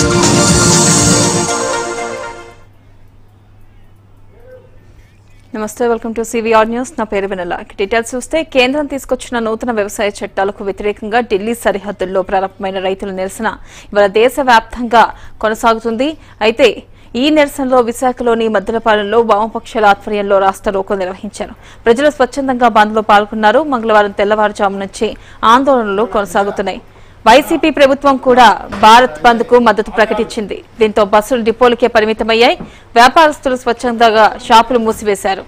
నమస్తే welcome to CVR news నా పేరు వినల డీటెయిల్స్ చూస్తే కేంద్రం తీసుకొచ్చిన నూతన వ్యవసాయ చట్టాలకు వ్యతిరేకంగా ఢిల్లీ సరిహద్దుల్లో ప్రారంభమైన రైతుల నిరసన ఇవాళ దేశవ్యాప్తంగా కొనసాగుతుంది అయితే ఈ నిరసనలో విశాఖలోని మద్దలపాలెంలో వామపక్షాల ఆధ్వర్యంలో రాష్ట్ర రోకో నిర్వహించారు ప్రజలు స్వచ్ఛందంగా బంద్లో పాల్గొన్నారు మంగళవారం తెల్లవారుజాము నుంచి ఆందోళనలు కొనసాగుతున్నాయి వైసీపీ ప్రభుత్వం కూడా భారత్ బంద్ కు మద్దతు ప్రకటించింది దీంతో బస్సులు డిపోలకే పరిమితమయ్యాయి వ్యాపారస్తులు స్వచ్ఛందంగా షాపులు మూసివేశారు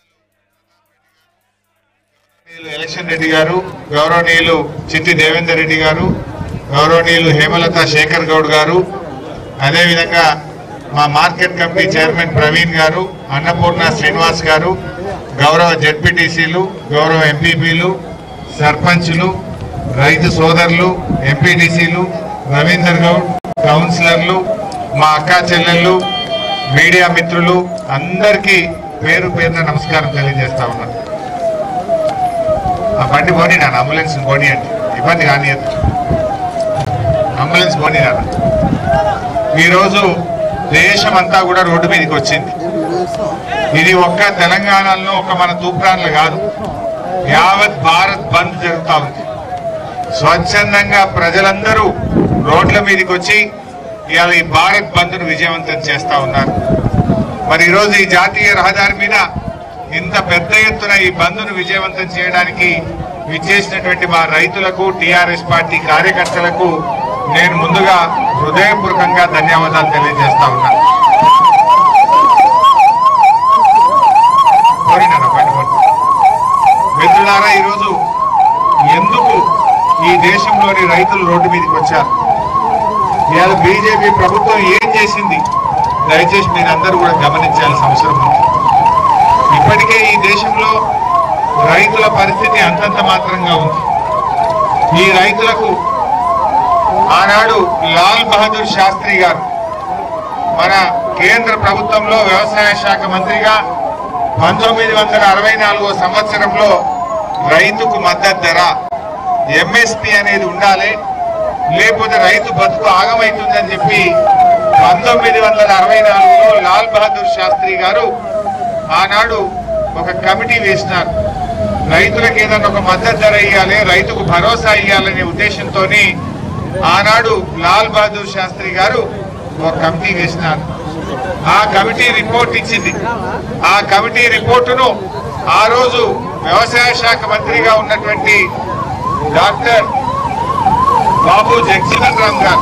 గౌరవనీయులు ఎలక్షన్ రెడ్డి గారు గౌరవనీయులు చిట్టి దేవేందర్ రెడ్డి గారు గౌరవనీయులు హేమలత శేఖర్ గౌడ్ గారు అదేవిధంగా మా మార్కెట్ కమిటీ చైర్మన్ ప్రవీణ్ గారు అన్నపూర్ణ శ్రీనివాస్ గారు గౌరవ జెడ్పీటీసీలు గౌరవ ఎంపీపీలు సర్పంచులు రైతు సోదరులు ఎంపీటీసీలు రవీందర్ గౌడ్ కౌన్సిలర్లు మా అక్కా చెల్లెళ్ళు మీడియా మిత్రులు అందరికీ పేరు పేరున నమస్కారం తెలియజేస్తా ఉన్నాను ఆ బండి పోనీ నాన్న అంబులెన్స్ పోనీ అండి ఇబ్బంది కానీ అంబులెన్స్ పోనీ నాన్న ఈరోజు దేశం అంతా కూడా రోడ్డు మీదకి వచ్చింది ఇది ఒక్క తెలంగాణలో ఒక మన తూప్రాన్లు కాదు యావత్ భారత్ బంద్ జరుగుతా ఉంది స్వచ్ఛందంగా ప్రజలందరూ రోడ్ల మీదకి వచ్చి ఇవాళ ఈ భారత్ బంద్ను విజయవంతం చేస్తా ఉన్నారు మరి ఈరోజు ఈ జాతీయ రహదారి మీద ఇంత పెద్ద ఎత్తున ఈ బంద్ను విజయవంతం చేయడానికి విచ్చేసినటువంటి మా రైతులకు టిఆర్ఎస్ పార్టీ కార్యకర్తలకు నేను ముందుగా హృదయపూర్వకంగా ధన్యవాదాలు తెలియజేస్తా ఉన్నా పోయినారా, పోయిన, పోయిన. మిత్రులారా ఈరోజు ఎందుకు ఈ దేశంలోని రైతులు రోడ్డు మీదకి వచ్చారు ఇవాళ బీజేపీ ప్రభుత్వం ఏం చేసింది దయచేసి మీరు అందరూ కూడా గమనించాల్సిన అవసరం ఉంది ఇప్పటికే ఈ దేశంలో రైతుల పరిస్థితి అంతంత మాత్రంగా ఉంది ఈ రైతులకు ఆనాడు లాల్ బహదూర్ శాస్త్రి గారు మన కేంద్ర ప్రభుత్వంలో వ్యవసాయ శాఖ మంత్రిగా పంతొమ్మిది వందల అరవై నాలుగో సంవత్సరంలో రైతుకు మద్దతు ధర ఎంఎస్పి అనేది ఉండాలి లేకపోతే రైతు బతుకు ఆగమైతుందని చెప్పి పంతొమ్మిది వందల అరవై నాలుగులో లాల్ బహదూర్ శాస్త్రి గారు ఆనాడు ఒక కమిటీ వేసినారు రైతులకు ఏదైనా ఒక మద్దతు ధర ఇవ్వాలి రైతుకు భరోసా ఇవ్వాలనే ఉద్దేశంతో ఆనాడు లాల్ బహదూర్ శాస్త్రి గారు ఒక కమిటీ వేసినారు ఆ కమిటీ రిపోర్ట్ ఇచ్చింది ఆ కమిటీ రిపోర్టును ఆ రోజు వ్యవసాయ శాఖ మంత్రిగా ఉన్నటువంటి డాక్టర్ బాబు జగజీవన్ రామ్ గారు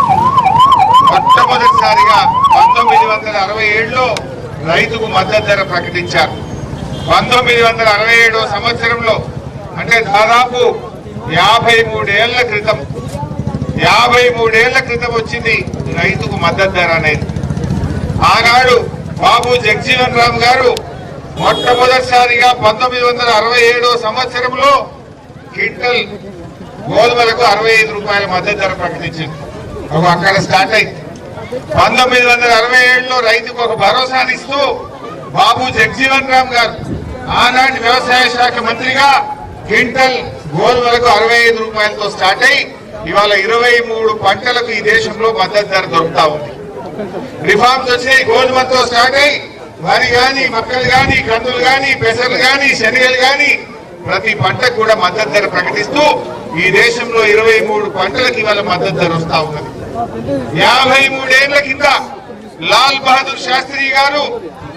మొట్టమొదటిసారిగా పంతొమ్మిది వందల అరవై ఏడులో రైతుకు మద్దతు ధర ప్రకటించారు పంతొమ్మిది వందల అరవై ఏడో సంవత్సరంలో అంటే దాదాపు యాభై మూడేళ్ల క్రితం యాభై మూడేళ్ల క్రితం వచ్చింది రైతుకు మద్దతు ధర అనేది ఆనాడు బాబు జగజీవన్ రామ్ గారు మొట్టమొదటిసారిగా పంతొమ్మిది వందల అరవై ఏడో సంవత్సరంలో క్వింటల్ గోధుమలకు అరవై ఐదు రూపాయల మద్దతు ధర ప్రకటించింది ఒక అక్కడ స్టార్ట్ అయింది పంతొమ్మిది వందల అరవై ఏడులో రైతుకు ఒక భరోసానిస్తూ బాబు జగజీవన్ రామ్ గారు ఆనాటి వ్యవసాయ శాఖ మంత్రిగా క్వింటల్ గోధుమలకు అరవై ఐదు రూపాయలతో స్టార్ట్ అయ్యి ఇవాళ ఇరవై మూడు పంటలకు ఈ దేశంలో మద్దతు ధర దొరుకుతా ఉంది రిఫార్మ్స్ వచ్చాయి గోధుమతో స్టార్ట్ అయ్యి వరి గాని మక్కలు గాని కందులు గాని పెసలు గాని శనగలు గాని ప్రతి పంటకు కూడా మద్దతు ధర ప్రకటిస్తూ ఈ దేశంలో ఇరవై మూడు పంటలకు ఇవాళ మద్దతు ధర వస్తా ఉన్నది యాభై మూడేళ్ల కింద లాల్ బహదూర్ శాస్త్రి గారు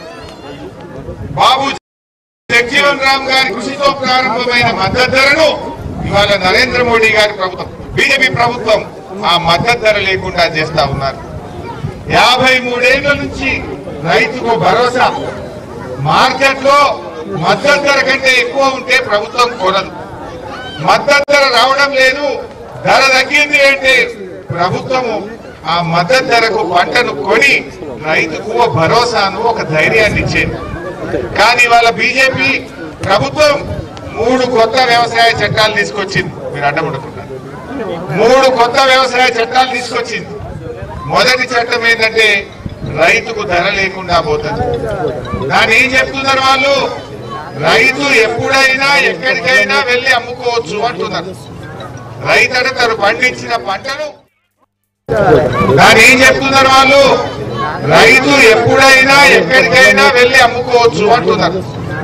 బాబు జగజీవన్ రామ్ గారి కృషితో ప్రారంభమైన మద్దతు ధరను ఇవాళ నరేంద్ర మోడీ గారి ప్రభుత్వం బీజేపీ ప్రభుత్వం ఆ మద్దతు ధర లేకుండా చేస్తా ఉన్నారు యాభై మూడేళ్ల నుంచి రైతుకు భరోసా మార్కెట్ లో మద్దతు ధర కంటే ఎక్కువ ఉంటే ప్రభుత్వం కొనదు మద్దతు ధర రావడం లేదు ధర తగ్గింది అంటే ప్రభుత్వము ఆ మద్దతు ధరకు పంటను కొని రైతుకు ఒక భరోసాను ఒక ధైర్యాన్ని ఇచ్చేది కానీ వాళ్ళ బీజేపీ ప్రభుత్వం మూడు కొత్త వ్యవసాయ చట్టాలు తీసుకొచ్చింది మీరు అడ్డముడుకున్నారు మూడు కొత్త వ్యవసాయ చట్టాలు తీసుకొచ్చింది మొదటి చట్టం ఏంటంటే రైతుకు ధర లేకుండా పోతుంది దాని ఏం చెప్తున్నారు వాళ్ళు రైతు ఎప్పుడైనా ఎక్కడికైనా వెళ్ళి అమ్ముకోవచ్చు అంటున్నారు రైతు తను పండించిన పంటను దాని ఏం చెప్తున్నారు వాళ్ళు రైతు ఎప్పుడైనా ఎక్కడికైనా వెళ్ళి అమ్ముకోవచ్చు అంటున్నారు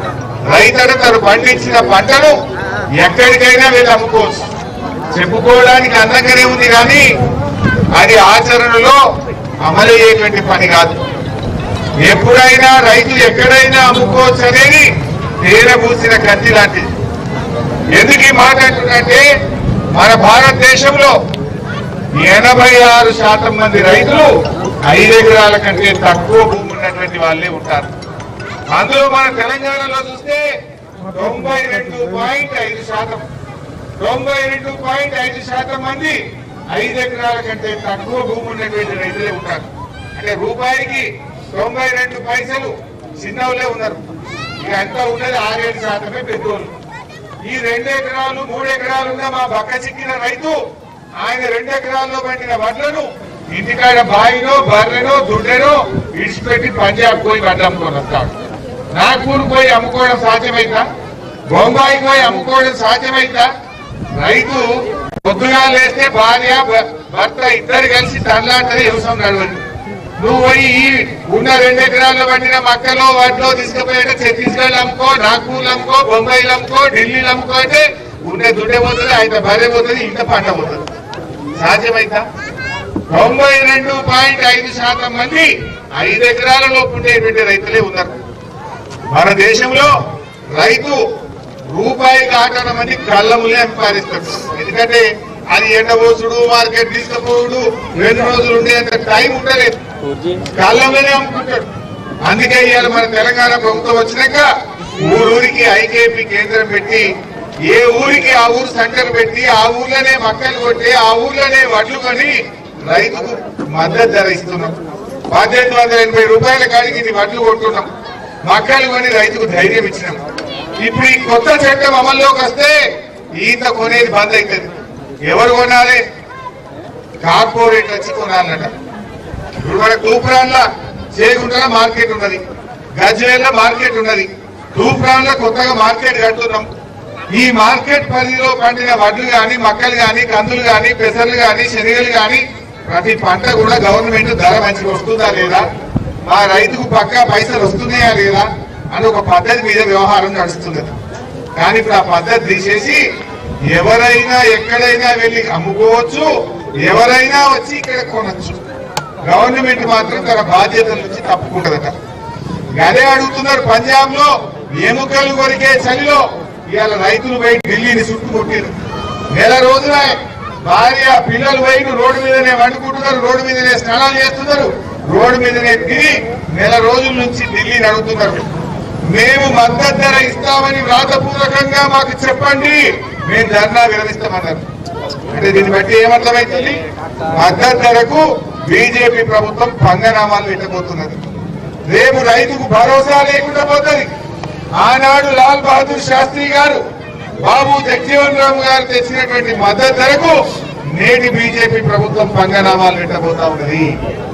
రైతు తను పండించిన పంటను ఎక్కడికైనా వెళ్ళి అమ్ముకోవచ్చు చెప్పుకోవడానికి అందంగానే ఉంది కానీ అది ఆచరణలో అమలయ్యేటువంటి పని కాదు ఎప్పుడైనా రైతు ఎక్కడైనా అమ్ముకోవచ్చు అనేది తేనె పూసిన కత్తి లాంటిది ఎందుకు ఈ మాట అంటున్నంటే మన భారతదేశంలో ఎనభై ఆరు శాతం మంది రైతులు ఐదు ఎకరాల కంటే తక్కువ భూమి ఉన్నటువంటి వాళ్ళే ఉంటారు అందులో మన తెలంగాణలో చూస్తే తొంభై రెండు పాయింట్ ఐదు శాతం తొంభై రెండు పాయింట్ ఐదు శాతం మంది ఐదు ఎకరాల కంటే తక్కువ భూమి ఉన్నటువంటి రైతులే ఉంటారు అంటే రూపాయికి తొంభై రెండు పైసలు చిన్నవులే ఉన్నారు ఇక అంతా ఉన్నది ఆరేడు శాతమే పెద్దోళ్ళు ఈ రెండు ఎకరాలు మూడు ఎకరాలు ఉన్న మా బక్క చిక్కిన రైతు ఆయన రెండు ఎకరాల్లో పండిన వడ్లను ఇంటికాడ బాయినో బర్రెనో దుడ్డెనో ఇడిచిపెట్టి పంజాబ్ పోయి వడ్లు అమ్ముకొని వస్తాడు నాగపూర్ పోయి అమ్ముకోవడం సాధ్యమైందా బొంబాయికి పోయి అమ్ముకోవడం సాధ్యమైందా రైతు పొద్దుగా లేస్తే భార్య భ- భర్త ఇద్దరు కలిసి తనలాంటిది వ్యవసాయం నడవదు నువ్వు పోయి ఈ ఉన్న రెండు ఎకరాల్లో పండిన మక్కలో వాటిలో తీసుకుపోయాక ఛత్తీస్గఢ్ అమ్ముకో నాగ్పూర్ అమ్ముకో బొంబాయిలు అమ్ముకో ఢిల్లీలో అమ్ముకో అంటే ఉండే దుడ్డే పోతుంది ఆయన భార్య పోతుంది ఇంత పంట పోతుంది సాధ్యమైందా తొంభై రెండు పాయింట్ ఐదు శాతం మంది ఐదు ఎకరాల లోపు ఉండేటువంటి రైతులే ఉన్నారు మన దేశంలో రైతు రూపాయి కాటన మంది కళ్ళములే సంపాదిస్తాడు ఎందుకంటే అది ఎండబోసుడు మార్కెట్ తీసుకుపోవుడు రెండు రోజులు ఉండేంత టైం ఉండలేదు కళ్ళంలోనే అమ్ముకుంటాడు అందుకే ఇవాళ మన తెలంగాణ ప్రభుత్వం వచ్చినాక ఊరూరికి ఐకేపీ కేంద్రం పెట్టి ఏ ఊరికి ఆ ఊరు సెంటర్ పెట్టి ఆ ఊర్లోనే మక్కలు కొట్టి ఆ ఊర్లోనే వడ్లు కొని రైతుకు మద్దతు ధర ఇస్తున్నాం పద్దెనిమిది వందల ఎనభై రూపాయల కాడికి ఇన్ని వడ్లు కొట్టున్నాం మక్కలు కొని రైతుకు ధైర్యం ఇచ్చినాం ఇప్పుడు ఈ కొత్త చట్టం అమల్లోకి వస్తే ఈత కొనేది బంద్ అవుతుంది ఎవరు కొనాలి కార్పొరేట్ వచ్చి కొనాలన్నట ఇప్పుడు మన తూప్రాన్ల చేగుంటల మార్కెట్ ఉన్నది గజ్వేల్ల మార్కెట్ ఉన్నది తూప్రాన్ల కొత్తగా మార్కెట్ కడుతున్నాం ఈ మార్కెట్ పరిధిలో పండిన వడ్లు గాని మక్కలు గాని కందులు గాని పెసర్లు గాని శనగలు గాని ప్రతి పంట కూడా గవర్నమెంట్ ధర మంచిగా వస్తుందా లేదా మా రైతుకు పక్కా పైసలు వస్తున్నాయా లేదా అని ఒక పద్ధతి మీద వ్యవహారం నడుస్తున్నది కానీ ఇప్పుడు ఆ పద్ధతి తీసేసి ఎవరైనా ఎక్కడైనా వెళ్ళి అమ్ముకోవచ్చు ఎవరైనా వచ్చి ఇక్కడ కొనొచ్చు గవర్నమెంట్ మాత్రం తన బాధ్యతల నుంచి తప్పుకుంటదట అదే అడుగుతున్నారు పంజాబ్ లో ఎముకలు కొరికే చలిలో ఇవాళ రైతులు పోయి ఢిల్లీని చుట్టుముట్టారు నెల రోజుల భార్య పిల్లలు పోయి రోడ్డు మీదనే వండుకుంటున్నారు రోడ్డు మీదనే స్నానాలు చేస్తున్నారు రోడ్డు మీదనే తిరిగి నెల రోజుల నుంచి ఢిల్లీని అడుగుతున్నారు మేము మద్దతు ధర ఇస్తామని వ్రాతపూర్వకంగా మాకు చెప్పండి మేము ధర్నా విరమిస్తామన్నారు అంటే దీన్ని బట్టి ఏమర్థమవుతుంది మద్దతు ధరకు బీజేపీ ప్రభుత్వం పంగనామాలు పెట్టబోతున్నది రేపు రైతుకు భరోసా లేకుండా పోతుంది ఆనాడు లాల్ బహదూర్ శాస్త్రి గారు బాబు జగజీవన్ రామ్ గారు తెచ్చినటువంటి మద్దతు ధరకు నేటి బీజేపీ ప్రభుత్వం పంగనామాలు పెట్టబోతా ఉన్నది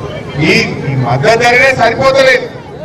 ఈ ఈ మద్దతు ధరనే సరిపోతలేదు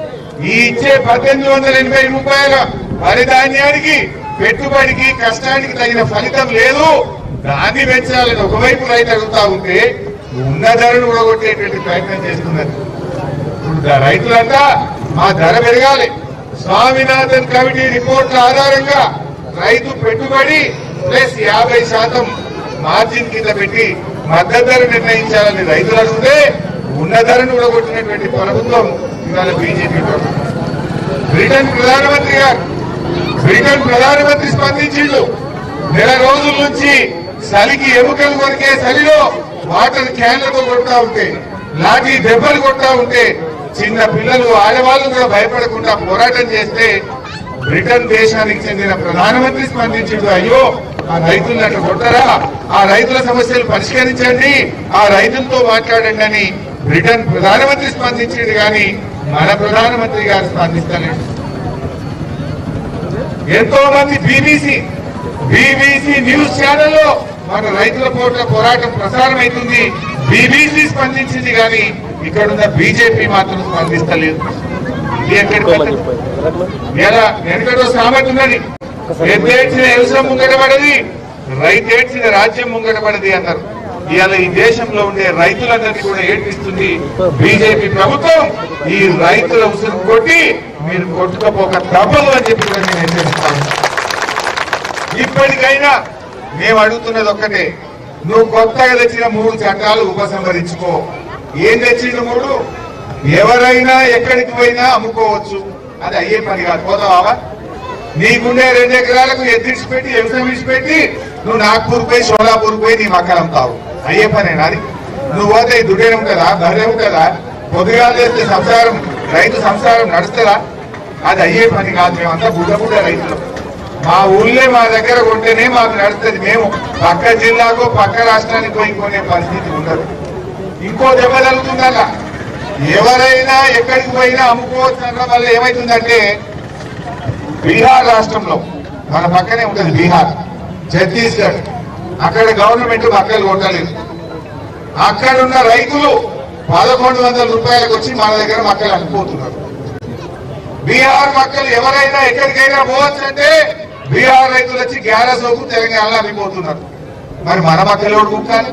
ఈ ఇచ్చే పద్దెనిమిది వందల ఎనభై రూపాయల వరి ధాన్యానికి పెట్టుబడికి కష్టానికి తగిన ఫలితం లేదు దాన్ని పెంచాలని ఒకవైపు రైతు అడుగుతా ఉంటే ఉన్న ధరను ఊడగొట్టేటువంటి ప్రయత్నం చేస్తున్నది ఇప్పుడు ద- రైతులంతా మా ధర పెరగాలి స్వామినాథన్ కమిటీ రిపోర్ట్ల ఆధారంగా రైతు పెట్టుబడి ప్లస్ యాభై శాతం మార్జిన్ కింద పెట్టి మద్దతు ధర నిర్ణయించాలని రైతులు అడిగితే ఉన్న ధరను ఊడగొట్టినటువంటి ప్రభుత్వం ఇవాళ బీజేపీ ప్రభుత్వం బ్రిటన్ ప్రధానమంత్రి గారు బ్రిటన్ ప్రధానమంత్రి స్పందించిండు నెల రోజుల నుంచి చలికి ఎముకలు కొరికే చలిలో వాటర్ క్యాన్లతో కొడతా ఉంటే లాఠీ దెబ్బలు కొడతా ఉంటే చిన్న పిల్లలు ఆడవాళ్ళు కూడా భయపడకుండా పోరాటం చేస్తే బ్రిటన్ దేశానికి చెందిన ప్రధానమంత్రి స్పందించిండు అయ్యో ఆ రైతులను అట్లా కొట్టరా ఆ రైతుల సమస్యలు పరిష్కరించండి ఆ రైతులతో మాట్లాడండి అని బ్రిటన్ ప్రధానమంత్రి స్పందించిండు కానీ మన ప్రధానమంత్రి గారు స్పందిస్తలేడు ఎంతో మంది బీబీసీ బీబీసీ న్యూస్ ఛానల్లో మన రైతుల పోట్ల పోరాటం ప్రసారం అవుతుంది బీబీసీ స్పందించింది కానీ ఇక్కడ ఉన్న బీజేపీ మాత్రం స్పందిస్తలేదు ఇది ఎక్కడి పద్ధతి? ఇలా వెనకటో సామెత ఉన్నది ఎద్దేడ్చిన వ్యవసాయం ముంగటపడది రైతేడ్చిన రాజ్యం ముంగటపడది అన్నారు ఇవాళ ఈ దేశంలో ఉండే రైతులందరినీ కూడా ఏడ్పిస్తుంది బీజేపీ ప్రభుత్వం ఈ రైతుల ఉసురు కొట్టి మీరు కొట్టుకపోక తప్పదు అని చెప్పి కూడా నేను హెచ్చరిస్తాను ఇప్పటికైనా మేము అడుగుతున్నది ఒక్కటే నువ్వు కొత్తగా తెచ్చిన మూడు చట్టాలు ఉపసంహరించుకో ఏం తెచ్చిన మూడు ఎవరైనా ఎక్కడికి పోయినా అమ్ముకోవచ్చు అది అయ్యే పని కాదు పోతావా నీకుండే రెండు ఎకరాలకు ఎద్దిడిచి పెట్టి వ్యవసాయం విడిచిపెట్టి నువ్వు నాగ్పూర్ పోయి షోలాపూర్ పోయి నీ మక్కలు అమ్ముతావు అయ్యే పనేనా అది నువ్వు పోతే ఈ దుడ్డే ఉంటుందా బర్రె ఉంటుందా పొద్దుగా చేస్తే సంసారం రైతు సంసారం నడుస్తుందా అది అయ్యే పని కాదు మేమంతా బుడ్డ బుడ్డ రైతులు మా ఊళ్ళే మా దగ్గర కొంటేనే మాకు నడుస్తుంది మేము పక్క జిల్లాకు పక్క రాష్ట్రానికి పోయి కొనే పరిస్థితి ఉండదు ఇంకో దెబ్బ తగులుతుందಲ್ಲ ఎవరైనా ఎక్కడికి పోయినా అమ్ముకోవచ్చు అనడం వల్ల ఏమైతుందంటే బీహార్ రాష్ట్రంలో మన పక్కనే ఉంటుంది బీహార్ ఛత్తీస్గఢ్ అక్కడ గవర్నమెంట్ మక్కలు కొట్టలేదు అక్కడ ఉన్న రైతులు పదకొండు వందల రూపాయలకు వచ్చి మన దగ్గర మక్కలు అమ్ముకోతున్నారు బీహార్ మక్కలు ఎవరైనా ఎక్కడికైనా పోవచ్చు అంటే బీహార్ రైతులు వచ్చి గ్యారసోకు తెలంగాణలో అమ్మిపోతున్నారు మరి మన మక్కలు ఎవడు కుక్కాలి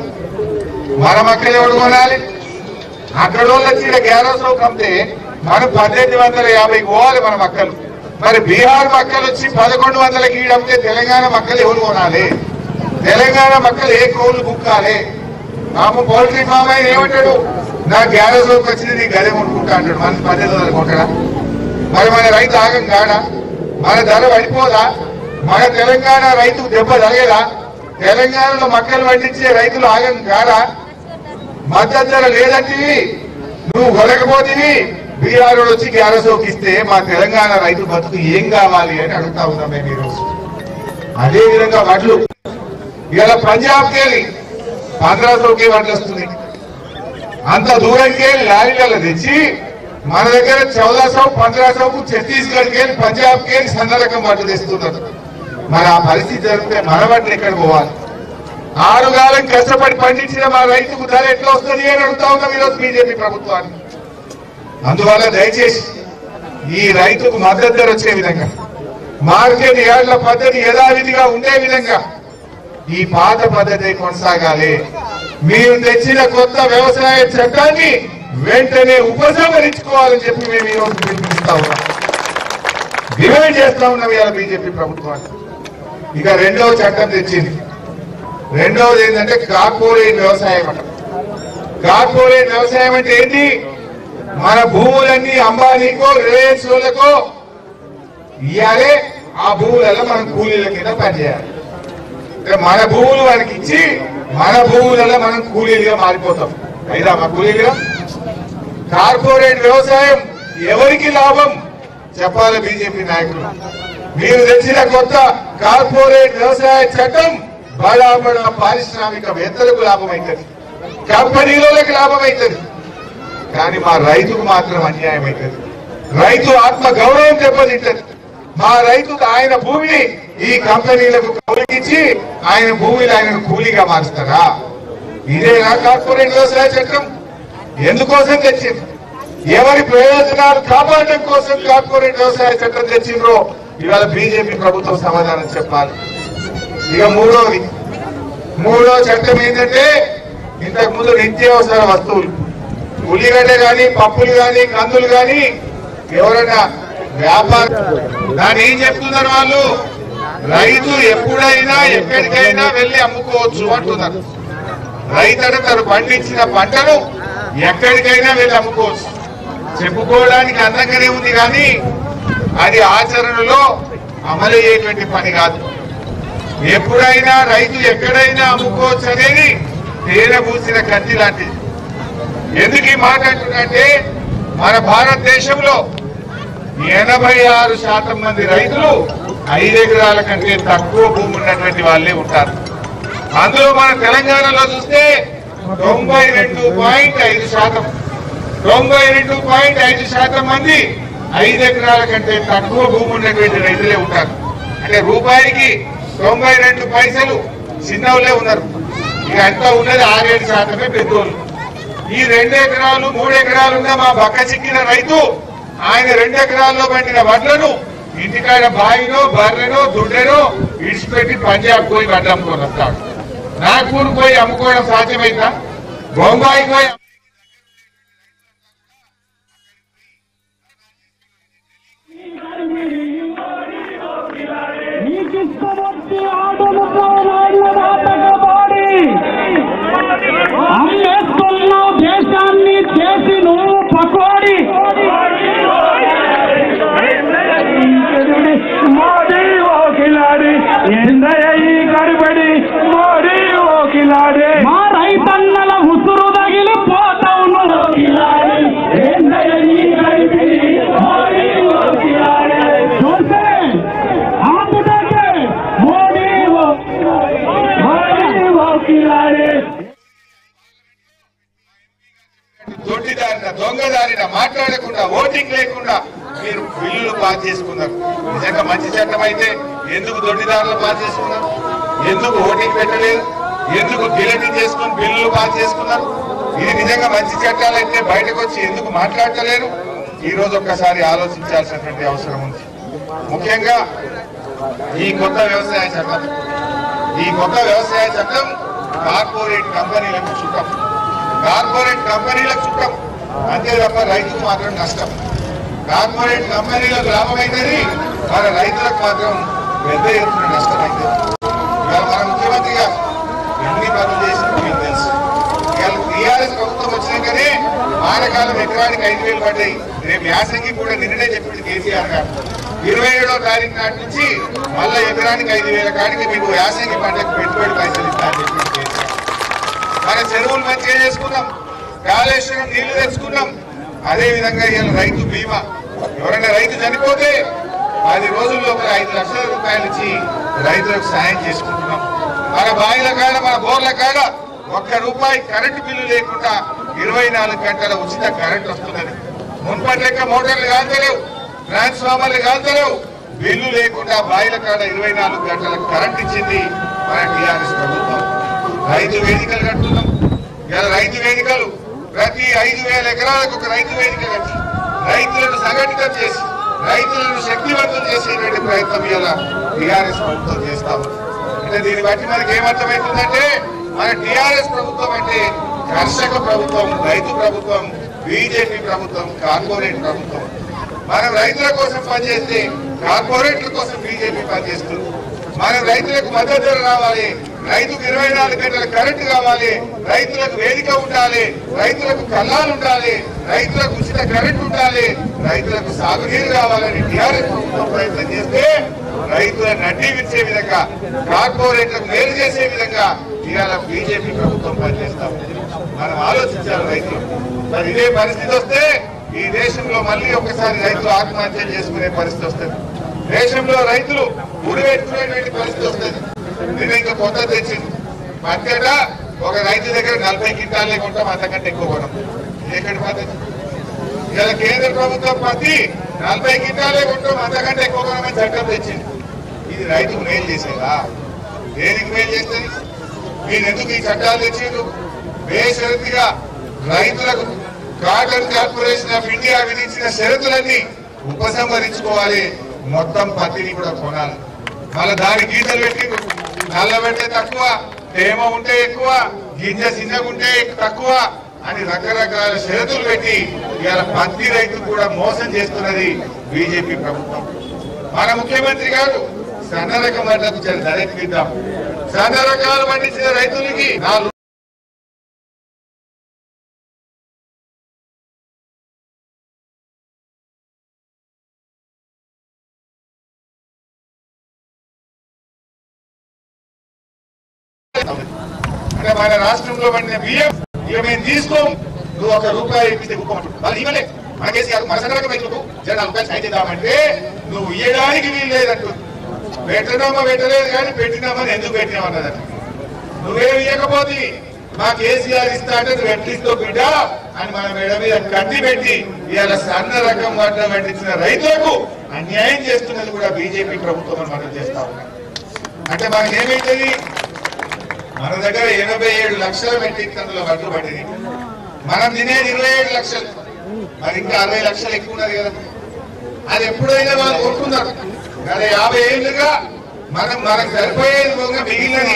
మన మక్కలు ఎవడు కొనాలి అక్కడ వాళ్ళు వచ్చి ఇక్కడ గ్యారసోకు అమ్మితే మనం పద్దెనిమిది వందల యాభై పోవాలి మన మక్కలు మరి బీహార్ మక్కలు వచ్చి పదకొండు వందలకి ఈడ అమ్మితే తెలంగాణ మక్కలు ఎవరు కొనాలి తెలంగాణ మక్కలు ఏ కోళ్ళు బుక్కాలి మామ పౌల్ట్రీ ఫామ్ ఆయన ఏమంటాడు నా గ్యారసోకు వచ్చింది నీ గదే కొనుక్కుంటా అంటాడు మన పద్దెనిమిది వందలు కొట్టడా మరి మన రైతు ఆగం కాడా మన ధర పడిపోదా మన తెలంగాణ రైతుకు దెబ్బ తగలేదా తెలంగాణలో మక్కలు పండించే రైతులు ఆగం కాడా మద్దతు ధర లేదంటివి నువ్వు కొనకపోతివి బీఆర్ వచ్చి గ్యారసోకి ఇస్తే మా తెలంగాణ రైతు బతుకు ఏం కావాలి అని అడుగుతా ఉన్నాం మేము ఈరోజు అదే విధంగా వడ్లు ఇలా పంజాబ్కి వెళ్ళి పంద్రాసోకి వడ్లు వస్తుంది అంత దూరంకి వెళ్ళి లారీలలో తెచ్చి మన దగ్గర చౌదా సౌ పంద్రా సౌకు ఛత్తీస్గఢ్కి వెళ్ళి పంజాబ్కి వెళ్ళి సన్న రకం వడ్లు తెస్తున్నారు మరి ఆ పరిస్థితి జరిగితే మన వడ్లు ఎక్కడ పోవాలి ఆరు కాలం కష్టపడి పండించిన మా రైతుకు ధర ఎట్లా వస్తుంది అని అడుగుతా ఉన్నాం ఈరోజు బీజేపీ ప్రభుత్వాన్ని అందువల్ల దయచేసి ఈ రైతుకు మద్దతు ధర వచ్చే విధంగా మార్కెట్ యార్డ్ల పద్ధతి యథావిధిగా ఉండే విధంగా ఈ పాత పద్ధతి కొనసాగాలి మీరు తెచ్చిన కొత్త వ్యవసాయ చట్టాన్ని వెంటనే ఉపసంహరించుకోవాలని చెప్పి మేము ఈ రోజు పిలుపునిస్తా ఉన్నాం డిమాండ్ చేస్తా ఉన్నాం ఇవాళ బీజేపీ ప్రభుత్వాన్ని ఇక రెండవ చట్టం తెచ్చింది రెండవది ఏంటంటే కార్పొరేట్ వ్యవసాయం అంట కార్పొరేట్ వ్యవసాయం అంటే ఏంటి మన భూములన్నీ అంబానీకో రిలయన్స్ వాళ్ళకో ఇవ్వాలి ఆ భూములలో మనం కూలీల కింద పనిచేయాలి అంటే మన భూములు మనకి ఇచ్చి మన భూములలో మనం కూలీలుగా మారిపోతాం అయినా మా కూలీలుగా కార్పొరేట్ వ్యవసాయం ఎవరికి లాభం చెప్పాలి బీజేపీ నాయకులు మీరు తెచ్చిన కొత్త కార్పొరేట్ వ్యవసాయ చట్టం బడా బడా పారిశ్రామికవేత్తలకు లాభం అవుతుంది కంపెనీలకు లాభం అవుతుంది కానీ మా రైతుకు మాత్రం అన్యాయం అవుతుంది రైతు ఆత్మ గౌరవం దెబ్బతింటది మా రైతు ఆయన భూమిని ఈ కంపెనీలకు కౌలికిచ్చి ఆయన భూమిని ఆయన కూలీగా మారుస్తారా ఇదేనా కార్పొరేట్ వ్యవసాయ చట్టం ఎందుకోసం తెచ్చింది ఎవరి ప్రయోజనాలు కాపాడడం కోసం కార్పొరేట్ వ్యవసాయ చట్టం తెచ్చిండ్రో ఇవాళ బీజేపీ ప్రభుత్వం సమాధానం చెప్పాలి ఇక మూడోది మూడో చట్టం ఏంటంటే ఇంతకు ముందు నిత్యావసర వస్తువులు ఉల్లిగడ్డ గాని పప్పులు గాని కందులు గాని ఎవరైనా వ్యాపారం దాన్ని ఏం చెప్తున్నారు వాళ్ళు రైతు ఎప్పుడైనా ఎక్కడికైనా వెళ్ళి అమ్ముకోవచ్చు అంటున్నారు రైతు తను పండించిన పంటను ఎక్కడికైనా వెళ్ళి అమ్ముకోవచ్చు చెప్పుకోవడానికి అందంగానే ఉంది కానీ అది ఆచరణలో అమలయ్యేటువంటి పని కాదు ఎప్పుడైనా రైతు ఎక్కడైనా అమ్ముకోవచ్చు అనేది తేనె పూసిన కత్తి లాంటిది ఎందుకు ఈ మాట అంటున్నంటే మన భారతదేశంలో ఎనభై ఆరు శాతం మంది రైతులు ఐదు ఎకరాల కంటే తక్కువ భూమి ఉన్నటువంటి వాళ్ళే ఉంటారు అందులో మన తెలంగాణలో చూస్తే తొంభై రెండు పాయింట్ ఐదు శాతం తొంభై రెండు పాయింట్ ఐదు శాతం మంది ఐదు ఎకరాల కంటే తక్కువ భూమి ఉన్నటువంటి రైతులే ఉంటారు అంటే రూపాయికి తొంభై రెండు పైసలు చిన్నవులే ఉన్నారు ఇక అంతా ఉన్నది ఆరేడు శాతమే పెద్దోళ్ళు ఈ రెండు ఎకరాలు మూడు ఎకరాలు ఉన్న మా బక్క చిక్కిన రైతు ఆయన రెండు ఎకరాల్లో పండిన వడ్లను ఇంటికాడ బావినో బర్రెనో దుడ్డెనో ఇడిచిపెట్టి పంజాబ్ పోయి వడ్లు అమ్ముకొని వస్తాడు నాగ్పూర్ పోయి అమ్ముకోవడం సాధ్యమైందా బొంబాయికి పోయి నీకిష్టమొచ్చి ఆటలతో నాయన నాటకమాడి అమ్మేస్తున్నావు దేశాన్ని చేసి నువ్వు పకోడి మోడీ ఓకిలాడి ఎందయ్య ఈ గడిబడి మోడీ ఓకిలాడి మా రైతన్నల ఉసురు తగిలి పోతావు నువ్వు కిలాడి ఎందయ్య ఈ గడిబడి మోడీ ఓకిలాడి చూస్తే ఆపుదంటే మోడీ ఓ- మోడీ ఓకిలాడి దొడ్డిదారిన దొంగదారిన మాట్లాడకుండా ఓటింగ్ లేకుండా మీరు బిల్లులు పాస్ చేసుకున్నారు నిజంగా మంచి చట్టం అయితే ఎందుకు దొడ్డిదారులు పాస్ చేసుకున్నారు ఎందుకు ఓటింగ్ పెట్టలేదు ఎందుకు గిలటింగ్ చేసుకుని బిల్లులు పాస్ చేసుకున్నారు ఇది నిజంగా మంచి చట్టాలు అయితే బయటకు వచ్చి ఎందుకు మాట్లాడలేరు ఈ రోజు ఒక్కసారి ఆలోచించాల్సినటువంటి అవసరం ఉంది ముఖ్యంగా ఈ కొత్త వ్యవసాయ చట్టం ఈ కొత్త వ్యవసాయ చట్టం కార్పొరేట్ కంపెనీలకు చుట్టం కార్పొరేట్ కంపెనీలకు చుట్టం అంతే తప్ప రైతుకు మాత్రం నష్టం కార్పొరేట్ కంపెనీలకు లాభం అవుతుంది మన రైతులకు మాత్రం పెద్ద ఎత్తున నష్టం అవుతుంది ఇవాళ మన ముఖ్యమంత్రి గారు ఎన్ని పనులు చేసిందో మీకు తెలుసు ఇవాళ టీఆర్ఎస్ ప్రభుత్వం వచ్చినాకనే వానకాలం ఎకరానికి ఐదు వేలు పడ్డాయి రేపు యాసంగి కూడా నిన్ననే చెప్పింది కేసీఆర్ గారు ఇరవై ఏడో తారీఖు నాటి నుంచి మళ్ళా ఎకరానికి ఐదు వేల కాడికి మీకు యాసంగి పంటకు పెట్టుబడి పైసలు ఇస్తా అని చెప్పింది కేసీఆర్ మన చెరువులు మంచిగా చేసుకున్నాం కాళేశ్వరం నీళ్లు తెచ్చుకున్నాం అదే విధంగా ఇవాళ రైతు బీమా ఎవరైనా రైతు చనిపోతే పది రోజుల లోపల ఐదు లక్షల రూపాయలు ఇచ్చి రైతులకు సాయం చేసుకుంటున్నాం మన బావిల కాడ మన బోర్ల కాడ ఒక్క రూపాయి కరెంటు బిల్లు లేకుండా ఇరవై నాలుగు గంటల ఉచిత కరెంట్ వస్తున్నది మున్పటి లెక్క మోటార్లు కాల్తలేవు ట్రాన్స్ఫార్మర్లు కాల్తలేవు బిల్లు లేకుండా బావిల కాడ ఇరవై నాలుగు గంటల కరెంట్ ఇచ్చింది మన టీఆర్ఎస్ ప్రభుత్వం రైతు వేదికలు కట్టున్నాం ఇలా రైతు వేదికలు ప్రతి ఐదు వేల ఎకరాలకు ఒక రైతు వేదిక కట్టి రైతులను సంఘటితం చేసి రైతులను శక్తివంతం చేసేటువంటి ప్రయత్నం ఇలా టీఆర్ఎస్ ప్రభుత్వం చేస్తా ఉంది అంటే దీన్ని బట్టి మనకి ఏమర్థమవుతుందంటే మన టీఆర్ఎస్ ప్రభుత్వం అంటే కర్షక ప్రభుత్వం రైతు ప్రభుత్వం బీజేపీ ప్రభుత్వం కార్పొరేట్ ప్రభుత్వం మనం రైతుల కోసం పనిచేస్తే కార్పొరేట్ల కోసం బీజేపీ పనిచేస్తుంది మనం రైతులకు మద్దతు ధర రావాలి రైతుకు ఇరవై నాలుగు గంటల కరెంటు కావాలి రైతులకు వేదిక ఉండాలి రైతులకు కళ్ళాలు ఉండాలి రైతులకు ఉచిత కరెంట్ ఉండాలి రైతులకు సాగునీరు కావాలని టీఆర్ఎస్ ప్రభుత్వం ప్రయత్నం చేస్తే రైతులను నడ్డి విచ్చే విధంగా కార్పొరేట్లకు మేలు చేసే విధంగా ఇవాళ బీజేపీ ప్రభుత్వం పనిచేస్తాం మనం ఆలోచించాలి రైతులు మరి ఇదే పరిస్థితి వస్తే ఈ దేశంలో మళ్ళీ ఒకసారి రైతులు ఆత్మహత్యలు చేసుకునే పరిస్థితి వస్తుంది దేశంలో రైతులు ఉరివెట్టుకునేటువంటి పరిస్థితి వస్తుంది నేను ఇంకా కొత్త తెచ్చింది మధ్యట ఒక రైతు దగ్గర నలభై కింటాలే కొంటాం అంతకంటే ఎక్కువ కొనం ఇది ఎక్కడి పద్ధతి ఇలా కేంద్ర ప్రభుత్వం పత్తి నలభై కింటాలే కొంటాం అంతకంటే ఎక్కువ కొనమని చట్టం తెచ్చింది ఇది రైతుకు మేలు చేసేదా దేనికి మేలు చేస్తుంది మీరు ఎందుకు ఈ చట్టాలు తెచ్చిండ్రు బేషరతుగా రైతులకు కాటన్ కార్పొరేషన్ ఆఫ్ ఇండియా విధించిన షరతులన్నీ ఉపసంహరించుకోవాలి మొత్తం పత్తిని కూడా కొనాలి మళ్ళీ దాని గీతలు పెట్టి నల్లబెట్టే తక్కువ తేమ ఉంటే ఎక్కువ గింజ చిన్నగా ఉంటే తక్కువ అని రకరకాల షరతులు పెట్టి ఇవాళ పత్తి రైతు కూడా మోసం చేస్తున్నది బీజేపీ ప్రభుత్వం మన ముఖ్యమంత్రి గారు సన్న రకం వడ్లకు చాలా ధర ఎక్కిద్దాం సన్న రకాలు పండించిన రైతులకి నాలుగు అంటే మన రాష్ట్రంలో పండిన బియ్యం ఇక మేము తీసుకోం నువ్వు ఒక రూపాయి ఇప్పిస్తే గుప్పమంటు వాళ్ళు ఇవ్వలే మన కేసీఆర్ మన సందర్భ రైతులకు జర నాలుగు రూపాయలు సాయం చేద్దామంటే నువ్వు ఇయ్యడానికి వీలు లేదంటు పెట్టడమో పెట్టలేదు కానీ పెట్టినామని ఎందుకు పెట్టినామన్నదట నువ్వేం ఇవ్వకపోతే మా కేసీఆర్ ఇస్తా అంటే నువ్వు ఎట్లిస్తావు బిడ్డ అని మన మేడ మీద కట్టి పెట్టి ఇవాళ సన్న రకం వడ్ల పండించిన రైతులకు అన్యాయం చేస్తున్నది కూడా బీజేపీ ప్రభుత్వం అని మనం చేస్తా ఉన్నాం అంటే మనకి ఏమైతుంది మన దగ్గర ఎనభై ఏడు లక్షల మెట్రిక్ టన్నుల వడ్లు పట్టింది మనం తినేది ఇరవై ఏడు లక్షలు మరి ఇంకా అరవై లక్షలు ఎక్కువ ఉన్నది కదా అది ఎప్పుడైనా వాళ్ళు కొట్టుకున్నారు గత యాభై ఏళ్ళుగా మనం మనకు సరిపోయేది పోగా మిగిలినది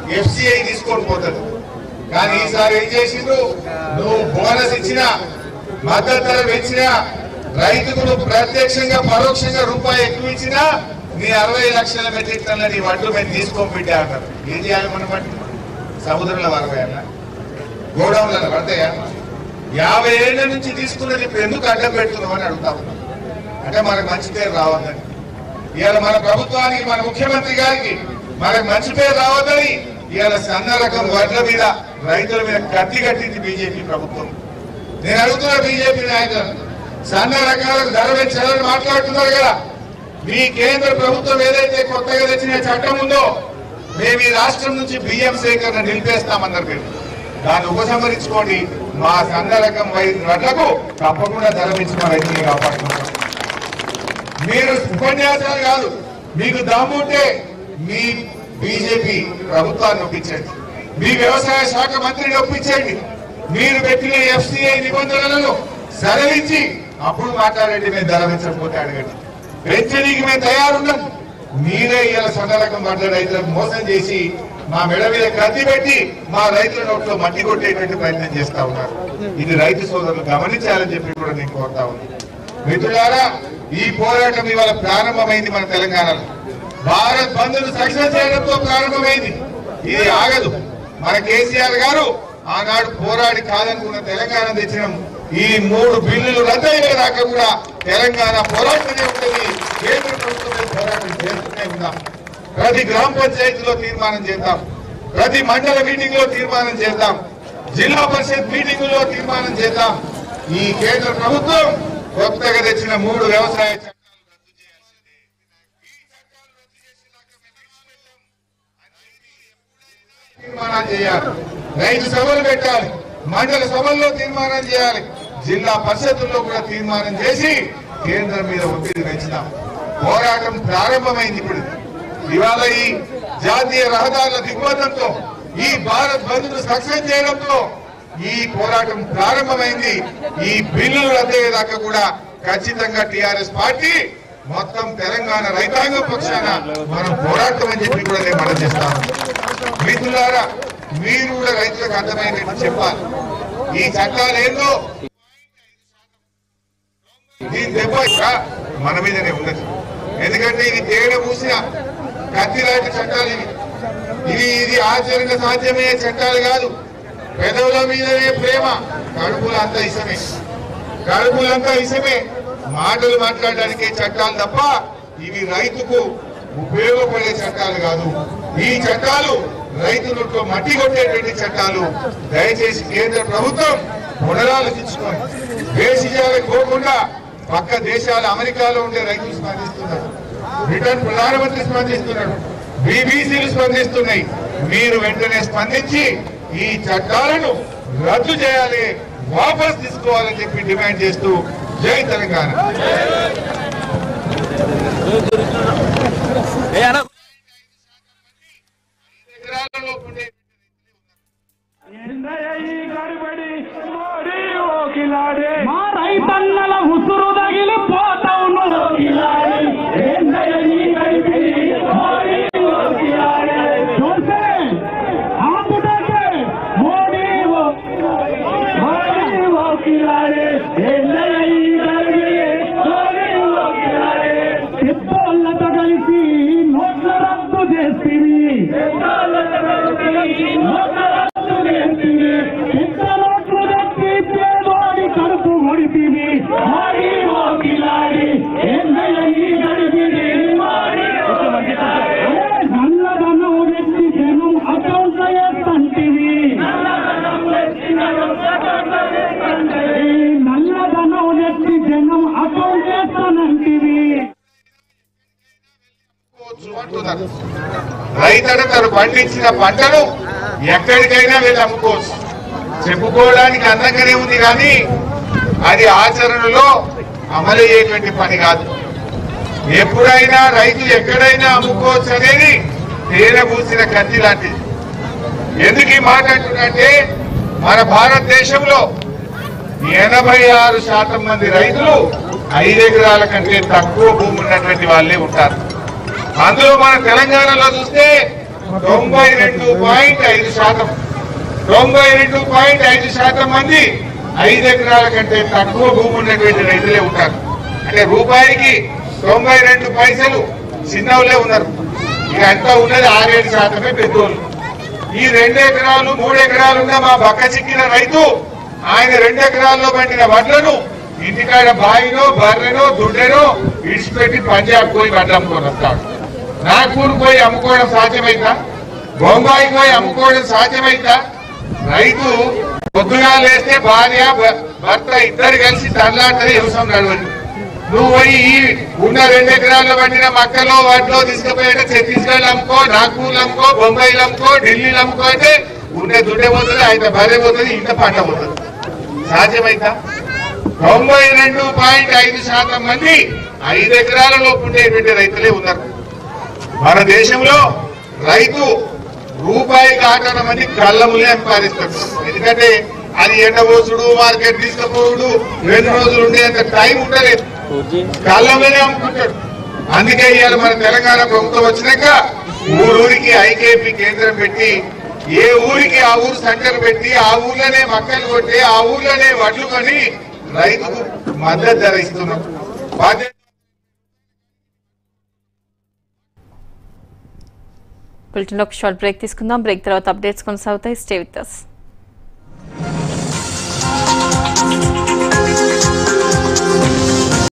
ఎఫ్సిఐ తీసుకొని పోతుంది కానీ ఈసారి ఏం చేసిండ్రు నువ్వు బోనస్ ఇచ్చినా మద్దతు ధర పెంచినా రైతుకు నువ్వు ప్రత్యక్షంగా పరోక్షంగా రూపాయి ఎక్కువ ఇచ్చినా నీ అరవై లక్షల మెట్రిక్ టన్నుల నీ వడ్లు మేము తీసుకోని పెట్టా అంటారు ఏం చేయాలి మనం వడ్లు సముద్రంలో వరవేయాలా గోడౌన్లలో పడతాయా యాభై ఏళ్ల నుంచి తీసుకున్నది ఇప్పుడు ఎందుకు అడ్డం పెడుతున్నావు అని అడుగుతా ఉన్నాం అంటే మనకు మంచి పేరు రావద్దని ఇవాళ మన ప్రభుత్వానికి మన ముఖ్యమంత్రి గారికి మనకు మంచి పేరు రావద్దని ఇవాళ సన్న రకం వడ్ల మీద రైతుల మీద కత్తి కట్టింది బీజేపీ ప్రభుత్వం నేను అడుగుతున్నా బీజేపీ నాయకులను సన్న రకాలకు ధర పెంచాలని మాట్లాడుతున్నారు కదా మీ కేంద్ర ప్రభుత్వం ఏదైతే కొత్తగా తెచ్చిన చట్టం ఉందో మేము ఈ రాష్ట్రం నుంచి బియ్యం సేకరణ నిలిపేస్తామన్నారు మీరు దాన్ని ఉపసంహరించుకోండి మా సన్న రకం వై- వడ్లకు తప్పకుండా ధర పెంచి మా రైతుల్ని కాపాడుకుంటాం మీరు ఉపన్యాసాలు కాదు మీకు దమ్ముంటే మీ బీజేపీ ప్రభుత్వాన్ని ఒప్పించండి మీ వ్యవసాయ శాఖ మంత్రిని ఒప్పించండి మీరు పెట్టిన ఎఫ్సిఐ నిబంధనలను సడలించి అప్పుడు మాట్లాడండి మేము ధర పెంచకపోతే అడగండి పెంచడానికి మేము తయారున్నాం మీరే ఇలా సన్నరకం పడ్డ రైతులకు మోసం చేసి మా మెడ మీద కత్తి పెట్టి మా రైతుల నోట్లో మట్టి కొట్టేటువంటి ప్రయత్నం చేస్తా ఉన్నారు ఇది రైతు సోదరులు గమనించాలని చెప్పి కూడా నేను కోరుతా ఉన్నాను మిత్రులారా ఈ పోరాటం ఇవాళ ప్రారంభమైంది మన తెలంగాణలో భారత్ బంద్ ను సక్సెస్ చేయడంతో ప్రారంభమైంది ఇది ఆగదు మన కేసీఆర్ గారు ఆనాడు పోరాడి కాదనుకున్న తెలంగాణ తెచ్చినాం ఈ మూడు బిల్లులు రద్దయ్యేదాకా కూడా తెలంగాణ పోరాటమే ఉంటుంది కేంద్ర ప్రభుత్వం పోరాటం చేస్తూనే ఉన్నాం ప్రతి గ్రామ పంచాయతీలో తీర్మానం చేద్దాం ప్రతి మండల మీటింగ్ లో తీర్మానం చేద్దాం జిల్లా పరిషత్ మీటింగ్ లో తీర్మానం చేద్దాం ఈ కేంద్ర ప్రభుత్వం కొత్తగా తెచ్చిన మూడు వ్యవసాయ చట్టాలు రద్దు చేయాల్సిందే. ఈ చట్టాలు రద్దు చేసేదాకా మేము విడిచిపెట్టాం. తీర్మానాలు చేయాలి రైతు సభలు పెట్టాలి మండల సభల్లో తీర్మానం చేయాలి జిల్లా పరిషత్తుల్లో కూడా తీర్మానం చేసి కేంద్రం మీద ఒత్తిడి పెంచుదాం పోరాటం ప్రారంభమైంది ఇప్పుడు ఇవాళ ఈ జాతీయ రహదారుల దిగ్బంధంతో ఈ భారత్ బంద్ ను సక్సెస్ చేయడంతో ఈ పోరాటం ప్రారంభమైంది ఈ బిల్లులు రద్దయ్యేదాకా కూడా ఖచ్చితంగా టిఆర్ఎస్ పార్టీ మొత్తం తెలంగాణ రైతాంగ పక్షాన మనం పోరాటం అని చెప్పి కూడా నేను మనం చేస్తాను మిత్రులారా మీరు కూడా రైతులకు అర్థమయ్యేటట్టు చెప్పాలి ఈ చట్టాలు ఏందో దీని దెబ్బ ఇక్కడ మన మీదనే ఉన్నది ఎందుకంటే ఇది తేడా పూసిన కత్తి లాంటి చట్టాలు ఇవి ఇవి ఇది ఆచరణ సాధ్యమయ్యే చట్టాలు కాదు పెదవుల మీదనే ప్రేమ కడుపులంతా ఇసమే కడుపులంతా ఇసమే మాటలు మాట్లాడడానికే చట్టాలు తప్ప ఇవి రైతుకు ఉపయోగపడే చట్టాలు కాదు ఈ చట్టాలు రైతులతో మట్టి కొట్టేటువంటి చట్టాలు దయచేసి కేంద్ర ప్రభుత్వం పునరాలోచించుకోండి దేశీయాలకు పోకుండా పక్క దేశాల అమెరికాలో ఉండే రైతులు స్పందిస్తున్నారు బ్రిటన్ ప్రధానమంత్రి స్పందిస్తున్నాడు బీబీసీలు స్పందిస్తున్నాయి మీరు వెంటనే స్పందించి ఈ చట్టాలను రద్దు చేయాలి వాపస్ తీసుకోవాలని చెప్పి డిమాండ్ చేస్తూ జై తెలంగాణ ఎకరాలలో ఉండే ఎందయ్య ఈ గడిబడి మోడీ ఓకిలాడే మా రైతన్నల ఉసురు తగిలి పోతావును ఎందయ్య ఈ గడిబడి మోడీ ఓకిలాడే చూసే ఆపుటే మోడీ ఓ- మోడీ ఓకిలాడే ఎందయ్య ఈ గడిబడి మోడీ ఓకిలాడే తిప్పోళ్ళతో కలిసి నోట్ల రద్దు చేస్తుంది కడుపు కొడిపివి మాడి మోకిలాడి నల్లదనం వ్యక్తి జనం అకౌంట్ వేస్తంటివి నల్లదనం వ్యక్తి జనం అకౌంట్ వేస్తానంటివి అమ్ముకోవచ్చు అంటున్నారు రైతు తను పండించిన పంటను ఎక్కడికైనా వెళ్ళి అమ్ముకోవచ్చు చెప్పుకోవడానికి అందంగానే ఉంది కానీ అది ఆచరణలో అమలయ్యేటువంటి పని కాదు ఎప్పుడైనా రైతు ఎక్కడైనా అమ్ముకోవచ్చు అనేది తేనె పూసిన కత్తి లాంటిది ఎందుకు ఈ మాట అంటున్నంటే మన భారతదేశంలో ఎనభై ఆరు శాతం మంది రైతులు ఐదు ఎకరాల కంటే తక్కువ భూమి ఉన్నటువంటి వాళ్ళే ఉంటారు అందులో మన తెలంగాణలో చూస్తే తొంభై రెండు పాయింట్ ఐదు శాతం తొంభై రెండు పాయింట్ ఐదు శాతం మంది ఐదు ఎకరాల కంటే తక్కువ భూమి ఉన్నటువంటి రైతులే ఉంటారు అంటే రూపాయికి తొంభై రెండు పైసలు చిన్నవులే ఉన్నారు ఇక అంతా ఉన్నది ఆరేడు శాతమే పెద్దోళ్ళు ఈ రెండు ఎకరాలు మూడు ఎకరాలు ఉన్న మా బక్క చిక్కిన రైతు ఆయన రెండు ఎకరాల్లో పండిన వడ్లను ఇంటికాడ బాయినో బర్రెనో దుడ్డెనో విడిచిపెట్టి పంజాబ్ పోయి వడ్లు అమ్ముకొని వస్తాడు నాగపూర్ పోయి అమ్ముకోవడం సాధ్యమైందా బొంబాయి పోయి అమ్ముకోవడం సాధ్యమైందా రైతు పొద్దుగా లేస్తే భార్య భ- భర్త ఇద్దరు కలిసి తల్లాటది వ్యవసాయం నడవదు నువ్వు పోయి ఈ ఉన్న రెండు ఎకరాల్లో పండిన మక్కలో వాటిలో తీసుకుపోయేట ఛత్తీస్గఢ్ అమ్ముకో నాగ్పూర్ అమ్ముకో బొంబాయిలు అమ్ముకో ఢిల్లీలో అమ్ముకో అంటే ఉండే దుడ్డే పోతుంది ఆయన భార్య పోతుంది ఇంత పంట పోతుంది సాధ్యమైందా తొంభై రెండు పాయింట్ ఐదు శాతం మంది ఐదు ఎకరాల లోపు ఉండేటువంటి రైతులే ఉన్నారు మన దేశంలో రైతు రూపాయి కాటన మంది కళ్ళములే సంపాదిస్తాడు ఎందుకంటే అది ఎండబోసుడు మార్కెట్ తీసుకుపోవుడు రెండు రోజులు ఉండేంత టైం ఉండలేదు కళ్ళములనే అమ్ముకుంటాడు అందుకే ఇవాళ మన తెలంగాణ ప్రభుత్వం వచ్చినాక ఊరూరికి ఐకేపీ కేంద్రం పెట్టి ఏ ఊరికి ఆ ఊరు సెంటర్ పెట్టి ఆ ఊర్లోనే మక్కలు కొట్టి ఆ ఊర్లోనే వడ్లు కొని రైతుకు మద్దతు ధర ఇస్తున్నాం బాధ్యత బులెటిన్లో ఒక షార్ట్ బ్రేక్ తీసుకుందాం బ్రేక్ తర్వాత అప్డేట్స్ కొనసాగుతాయి స్టే విత్ us